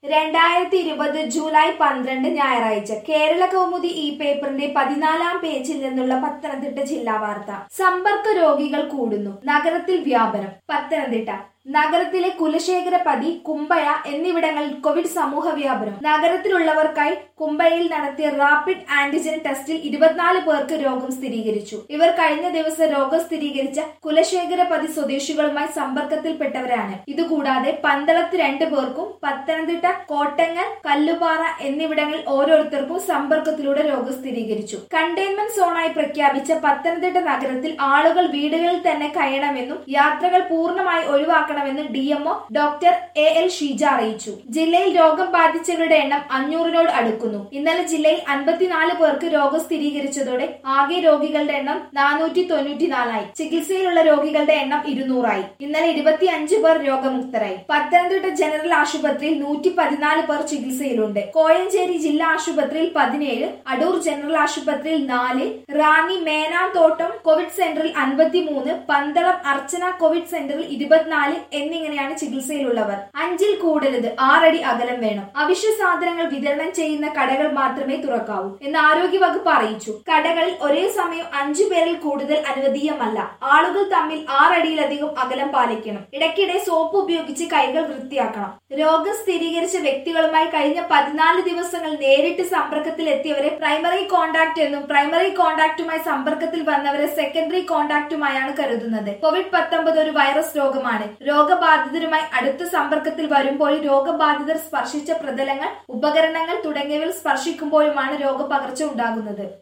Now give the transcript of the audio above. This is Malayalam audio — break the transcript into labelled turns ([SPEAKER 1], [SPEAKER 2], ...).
[SPEAKER 1] രണ്ടായിരത്തി ഇരുപത് ജൂലൈ പന്ത്രണ്ട് ഞായറാഴ്ച കേരള കൗമുദി ഈ പേപ്പറിന്റെ പതിനാലാം പേജിൽ നിന്നുള്ള പത്തനംതിട്ട ജില്ലാ വാർത്ത സമ്പർക്ക രോഗികൾ കൂടുന്നു നഗരത്തിൽ വ്യാപനം പത്തനംതിട്ട നഗരത്തിലെ കുലശേഖരപതി കുമ്പഴ എന്നിവിടങ്ങളിൽ കോവിഡ് സമൂഹ വ്യാപനം നഗരത്തിലുള്ളവർക്കായി കുമ്പഴയിൽ നടത്തിയ റാപ്പിഡ് ആന്റിജൻ ടെസ്റ്റിൽ ഇരുപത്തിനാല് പേർക്ക് രോഗം സ്ഥിരീകരിച്ചു ഇവർ കഴിഞ്ഞ ദിവസം രോഗം സ്ഥിരീകരിച്ച കുലശേഖരപതി സ്വദേശികളുമായി സമ്പർക്കത്തിൽപ്പെട്ടവരാണ് ഇതുകൂടാതെ പന്തളത്ത് രണ്ടു പേർക്കും പത്തനംതിട്ട കോട്ടങ്ങൽ കല്ലുപാറ എന്നിവിടങ്ങളിൽ ഓരോരുത്തർക്കും സമ്പർക്കത്തിലൂടെ രോഗം സ്ഥിരീകരിച്ചു കണ്ടെയ്ൻമെന്റ് സോണായി പ്രഖ്യാപിച്ച പത്തനംതിട്ട നഗരത്തിൽ ആളുകൾ വീടുകളിൽ തന്നെ കഴിയണമെന്നും യാത്രകൾ പൂർണ്ണമായി ഒഴിവാക്കണമെന്നും DMO doctor A L Sheeja അറിയിച്ചു ജില്ലയിൽ രോഗം ബാധിച്ചവരുടെ എണ്ണം അഞ്ഞൂറിനോട് അടുക്കുന്നു ഇന്നലെ ജില്ലയിൽ അൻപത്തിനാല് പേർക്ക് രോഗം സ്ഥിരീകരിച്ചതോടെ ആകെ രോഗികളുടെ എണ്ണം നാനൂറ്റി തൊണ്ണൂറ്റിനാലായി ചികിത്സയിലുള്ള രോഗികളുടെ എണ്ണം ഇരുന്നൂറായി ഇന്നലെ ഇരുപത്തിയഞ്ച് പേർ രോഗമുക്തരായി പത്തനംതിട്ട ജനറൽ ആശുപത്രിയിൽ നൂറ്റി പതിനാല് പേർ ചികിത്സയിലുണ്ട് കോയഞ്ചേരി ജില്ലാ ആശുപത്രിയിൽ പതിനേഴ് അടൂർ ജനറൽ ആശുപത്രിയിൽ നാല് റാന്നി മേനാന്തോട്ടം കോവിഡ് സെന്ററിൽ അൻപത്തിമൂന്ന് പന്തളം അർച്ചന കോവിഡ് സെന്ററിൽ ഇരുപത്തിനാല് എന്നിങ്ങനെയാണ് ചികിത്സയിലുള്ളവർ അഞ്ചിൽ കൂടരുത് ആറടി അകലം വേണം അവശ്യ സാധനങ്ങൾ വിതരണം ചെയ്യുന്ന കടകൾ മാത്രമേ തുറക്കാവൂ എന്ന് ആരോഗ്യ വകുപ്പ് അറിയിച്ചു കടകളിൽ ഒരേ സമയം അഞ്ചു പേരിൽ കൂടുതൽ അനുവദീയമല്ല ആളുകൾ തമ്മിൽ ആറടിയിലധികം അകലം പാലിക്കണം ഇടയ്ക്കിടെ സോപ്പ് ഉപയോഗിച്ച് കൈകൾ വൃത്തിയാക്കണം രോഗം സ്ഥിരീകരിച്ച വ്യക്തികളുമായി കഴിഞ്ഞ പതിനാല് ദിവസങ്ങൾ നേരിട്ട് സമ്പർക്കത്തിൽ എത്തിയവരെ പ്രൈമറി കോണ്ടാക്ട് എന്നും പ്രൈമറി കോണ്ടാക്റ്റുമായി സമ്പർക്കത്തിൽ വന്നവരെ സെക്കൻഡറി കോണ്ടാക്റ്റുമായാണ് കരുതുന്നത് കോവിഡ് പത്തൊമ്പത് ഒരു വൈറസ് രോഗമാണ് രോഗബാധിതരുമായി അടുത്ത സമ്പർക്കത്തിൽ വരുമ്പോഴും രോഗബാധിതർ സ്പർശിച്ച പ്രതലങ്ങൾ ഉപകരണങ്ങൾ തുടങ്ങിയവയിൽ സ്പർശിക്കുമ്പോഴുമാണ് രോഗപകർച്ച ഉണ്ടാകുന്നത്